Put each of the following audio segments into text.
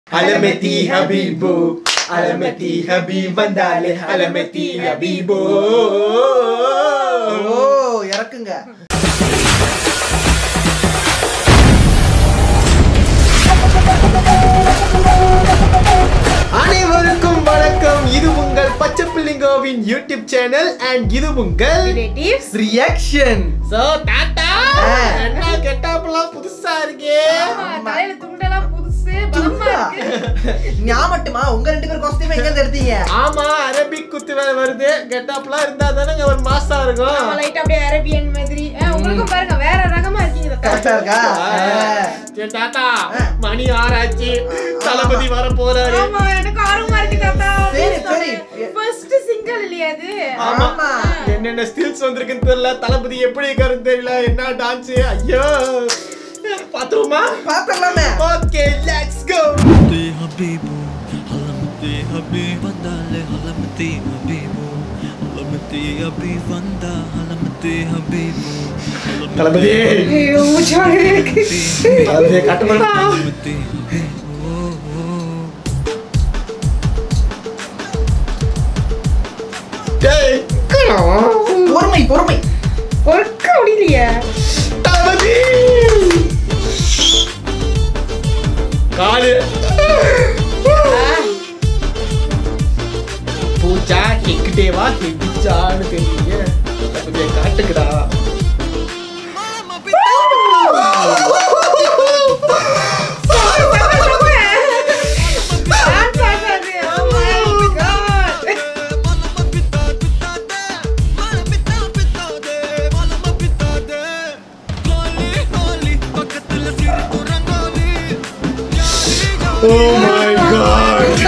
அலமெத்தி ஹபீபு அலமெத்தி ஹபீப் வந்தாலே அலமெத்தி ஹபீபு ஓ இறக்குங்க அனைவருக்கும் வணக்கம் இது உங்கள் பச்சை பிள்ளைங்கோவின் யூடியூப் சேனல் அண்ட் இது உங்கள் ரிலேட்டிவ்ஸ் ரியாக்ஷன் சோ தாத்தா ஆ. என்ன கெட்டப்லாம் புதுசா இருக்கே தலையில துண்டெல்லாம் புதுசு பலமா இருக்கு நான் மட்டுமா உங்க ரெண்டு பேர் காஸ்டியூம் எங்க இருந்து எடுத்தீங்க ஆமா அரபிக் குத்து வேலை வருது கெட்டப்லாம் இருந்தா தானே ஒரு மாசா ஆமா, இருக்கும் light ஆ அப்படியே அரேபியன் மாதிரி ஆ, உங்களுக்கும் பாருங்க வேற ரகமா இருக்கீங்க தாத்தா. கரெக்டா இருக்கா ஆ. சரி, தாத்தா ஆ. மணி ஆறாச்சு தளபதி வர போறாரு ஆமா எனக்கு ஆர்வமா இருக்கு தாத்தா சரி, சரி. ஃபர்ஸ்ட் சிங்கிள் இல்லையா அது ஆமா ஆமா. என்னென்ன ஸ்டில்ஸ் வந்திருக்குன்னு தெரியல தளபதி எப்படி இருக்காருன்னு தெரியல என்ன டான்ஸ் ஐயோ பாத்துருமா பாத்திரலாமே ஓகே லெட்ஸ் கோ حلمتي حبيبو حلمتي حبيب دالي حلمتي حبيبو حلمتي حبيب وندا حلمتي حبيبو தளபதி ஐயோ மூச்சாக இருக்கு தளபதி கட்டுமடா حلمتي حبيبو டேய் கணவா பொறுமை பொறுமை பொறுக்க முடியலையே தளபதி காலு பூச்சா கேக்கிட்டே வா கேக்குச்சான்னு தெரியல தளபதியை காட்டுக்குடா டான்ஸ் ஆடுறது oh my god oh my god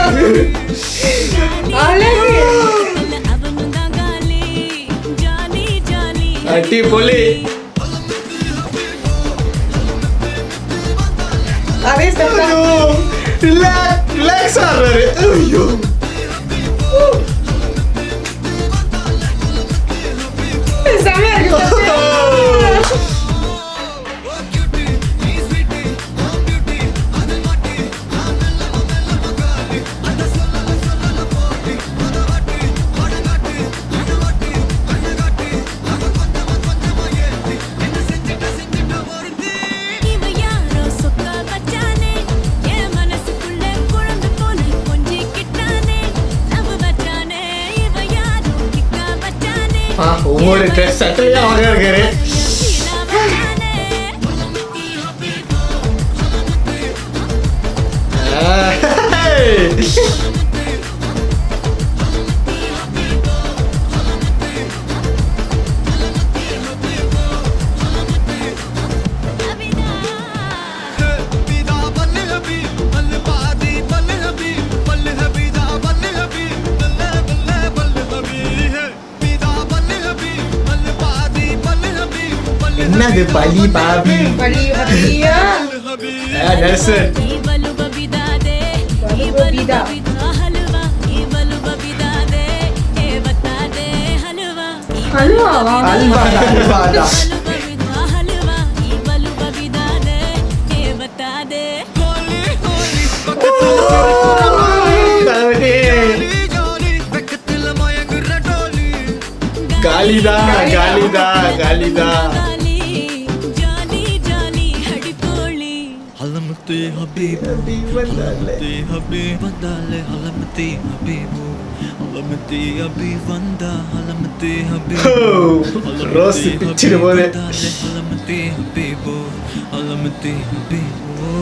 அழகு அடி பொலி அதே ஸ்டெப் தான் ஐயோ ரிலாக்ஸ் ரிலாக்ஸ் ஆடுறாரு ஐயோ செமையா இருக்கு தாத்தா. ஆ ஒவ்வொரு ட்ரெஸ் சட்டையும் அழகா இருக்காரு ஏய். என்னது பலி பாபி வலி அப்படியா ஆ, நெல்சன் அல்வாவா அல்வாடா அல்வாடா தளபதி காலிதா காலிதா காலிதா حلمتي حبيب حلمتي حبيب دالي حلمتي حبيبو حلمتي حبيب وندا حلمتي حبيبو ரோஸ் பிச்சிரு போது حلمتي حبيبو حلمتي حبيبو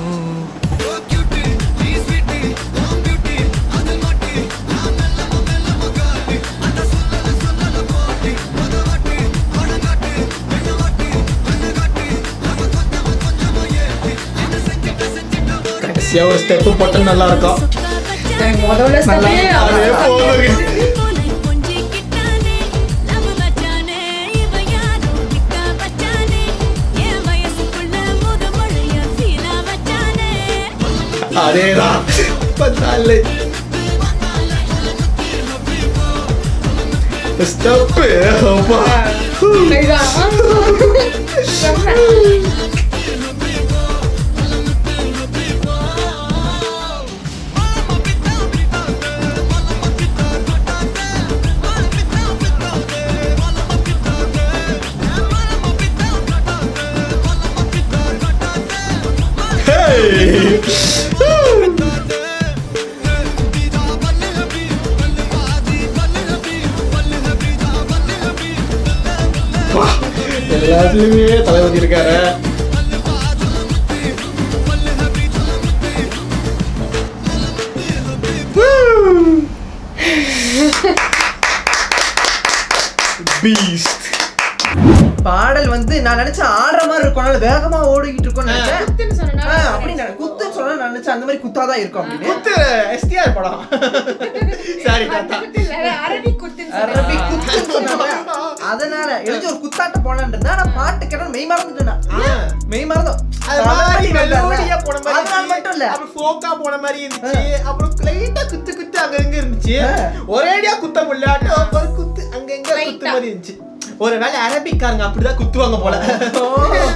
கடைசியா ஒரு ஸ்டெப் போட்டா நல்லா இருக்கும் முதல்ல நல்லா ஸ்டெப்பே அதே போதும் அதேதான் பத்தாலே ஸ்டெப் அப்பா இதுதான். செம்ம. பீஸ்ட் பாடல் வந்து நான் நினைச்சேன் ஆடுற மாதிரி இருக்கும் அதனால வேகமா ஓடிக்கிட்டு இருக்கோம்னு நினைச்சேன் குத்துன்னு சொன்னனால ஆ, அப்படி நினை- குத்துன்னு சொன்னா நான் நினைச்சேன் அந்த மாதிரி குத்தாதான் இருக்கும் அப்படின்னு குத்து எஸ்டிஆர் படம் சாரி அந்த தாத்தா குத்து இல்ல, அரபிக் குத்துன்னு அரபி சொன்னேன். குத்துன்னு சொன்னாங்க அதனால எழுதி ஒரு குத்தாட்ட போலான்னு இருந்தா நான் பாட்டு கேட்டா மெய் மறந்துட்டேன் ஆ. மெய் மறந்தோம் அது மாதிரி மெலோடியா போன மாதிரி அதனால மட்டும் இல்ல அப்புறம் ஃபோக்கா போன மாதிரி இருந்துச்சு அப்புறம் லைட்டா குத்து குத்து அங்க இங்க இருந்துச்சு ஆ. ஒரேடியா குத்த முடியல ஒரு குத்து அங்க இங்க குத்து Light-ஆ. மாதிரி இருந்துச்சு ஒருவேளை அரபிக்காரங்க அப்படிதான் குத்துவாங்க போல ஓ.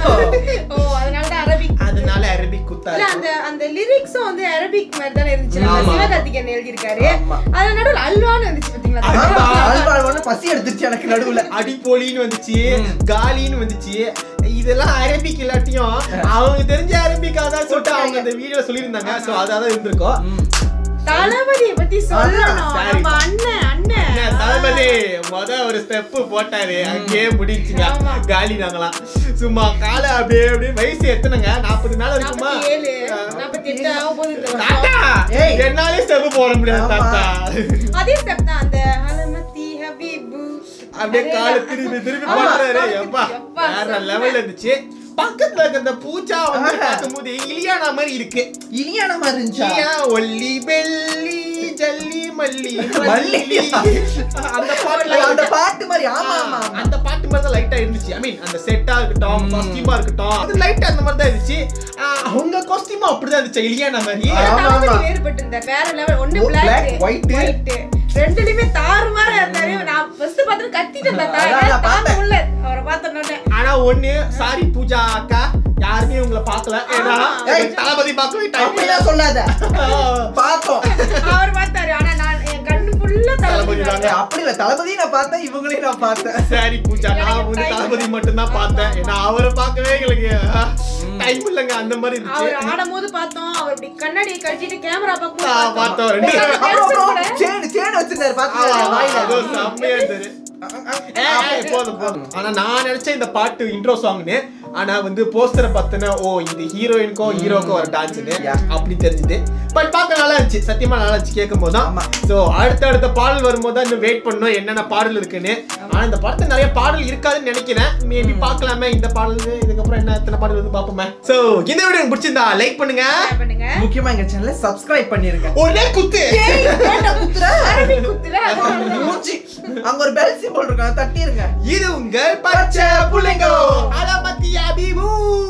ஓ அதனாலதான் அரபிக் அதனால அரபிக் குத்தா இல்ல அந்த அந்த லிரிக்ஸும் வந்து அரபிக் மாதிரி தானே இருந்துச்சு நம்ம ஆமா. சிவகார்த்திகேயன் எழுதியிருக்காரு ஆமா. அது நடுவுல அல்வான்னு வந்துச்சு பாத்தீங்களா அல்வா. அல்வா ஒண்ணு பசி எடுத்துருச்சு எனக்கு நடுவுல அடிப்போலின்னு வந்துச்சு ம். காலின்னு வந்துச்சு இதெல்லாம் அரபிக் இல்லாட்டியும் அவங்க தெரிஞ்ச அரபிக்காக தான் சொல்லிட்டு அவங்க அந்த வீடியோல சொல்லியிருந்தாங்க சோ அதான் இருந்திருக்கும் ம். தளபதியை பத்தி சொல்லணும் சரி. நம்ம அண்ணன் என்ன, அண்ணன் தளபதி மொத ஒரு ஸ்டெப் போட்டாரு அங்கேயே முடிச்சுங்க ஆமா. காலி நாங்களாம் சும்மா காலை அப்படியே அப்படியே வயசு எத்தனைங்க நாற்பது நாள் இருக்குமா நாற்பத்தி ஏழு நாற்பத்தி எட்டு ஆக போகுது இந்த வருஷம். தாத்தா ஏய். என்னாலே ஸ்டெப் போட முடியாது ஆமா. தாத்தா அதே ஸ்டெப் தான் அந்த அலமத்தி ஹபீபு அப்படியே அதே காலை தான். திரும்பி திரும்பி ஆமா, பண்றாரு காலை எப்பா திருப்பி, எப்பா, வேற செம்ம. லெவல்ல இருந்துச்சு பக்கத்துல இருக்க அந்த பூஜா வந்து ஆஹா. பார்க்கும்போது இலியானா மாதிரி இருக்கு இனியான மாதிரி இருந்துச்சா இலியா ஒல்லி பெல்லி ஜல்லி மல்லி மல்லி. அந்த பாட்டுல அந்த பாட்டு மாதிரி ஆமா ஆமா ஆமா. அந்த பாட்டு மாதிரி தான் லைட்டா இருந்துச்சு ஐ மீன் அந்த செட்டா இருக்கட்டும் ம். காஸ்டியூமா இருக்கட்டும் அது லைட்டா அந்த மாதிரி தான் இருந்துச்சு ஆஹ் அவங்க காஸ்டியூமும் அப்படிதான் இருந்துச்சு இலியானா மாதிரி ஆ. ஆமா, தளபதி ஆமா. வேறுபட்டு இருந்தார். வேற level. ஒண்ணு ஓ, black, black, white. white. ரெண்டுலயுமே தாறுமாறா இருந்தாரு. நான் first பார்த்துட்டு கத்திட்டேன் தாத்தா. அதான் நான் தாங்க பார்த்தேன். முடியல. அவரை பார்த்த உடனே. ஆனா ஒண்ணு சாரி பூஜா அக்கா யாருமே உங்களை பார்க்கல ஏன்னா ஆமா. எனக்கு தளபதி பார்க்கவே டைம் அப்படிலாம் சொல்லாத பார்த்தோம் அவர் பார்த்தாரு. ஆனா நான் என் கண்ணு full ஆ தளபதி தளபதி தான். தாங்க. அப்படி இல்ல தளபதியும் நான் பார்த்தேன் இவங்களையும் நான் பார்த்தேன் சரி பூஜா நான் வந்து தளபதி மட்டும் தான் பார்த்தேன் ஏன்னா அவரை பார்க்கவே எங்களுக்கு டைம் இல்லைங்க அந்த மாதிரி அவர் இருந்துச்சு ஆடும்போது பார்த்தோம் அவர் இப்படி கண்ணாடியை கழட்டிட்டு கேமரா ஆ, பார்க்கும்போது பார்த்தோம். ரெண்டு பார்த்தோம். பேரும். அப்புறம் அப்புறம் சேனு சேனு வச்சிருந்தாரு ஆமா, பாத்தீங்களா ஆமா, வாயில அது ஒரு செம்மையா இருந்தது ஏய், ஏய், போதும் போதும் ஆனா நான் நினைச்சேன் இந்த பாட்டு இன்ட்ரோ சாங்னு ஆனா வந்து போஸ்டரை பார்த்தேன்னா ஓ இது ஹீரோயினுக்கும் ஹீரோக்கும் ஒரு டான்ஸ்னு Yeah. அப்படி தெரிஞ்சுது பட் பார்க்க நல்லா இருந்துச்சு சத்தியமா நல்லா இருந்துச்சு கேட்கும் போது ஆமா. ஸோ அடுத்த அடுத்த பாடல் வரும்போது தான் இன்னும் வெயிட் பண்ணணும் என்னென்ன பாடல் இருக்குன்னு ஆனா இந்த படத்துல நிறைய பாடல் இருக்காதுன்னு நினைக்கிறேன் மேபி பார்க்கலாமே இந்த பாடல் இதுக்கப்புறம் என்ன எத்தனை பாடல் வந்து பார்ப்போமே ஸோ இந்த வீடியோ எனக்கு பிடிச்சிருந்தா லைக் பண்ணுங்க share பண்ணுங்க முக்கியமா எங்க சேனலை சப்ஸ்கிரைப் பண்ணிருங்க ஒரே குத்து ஏன்டா குத்துற? அரபிக் குத்துல மூஞ்சி. அங்க ஒரு பெல் சிம்பிள் இருக்கு அதை தட்டிருங்க இது உங்கள் பச்சை புள்ளைங்கோ அலமத்தியா பிபூ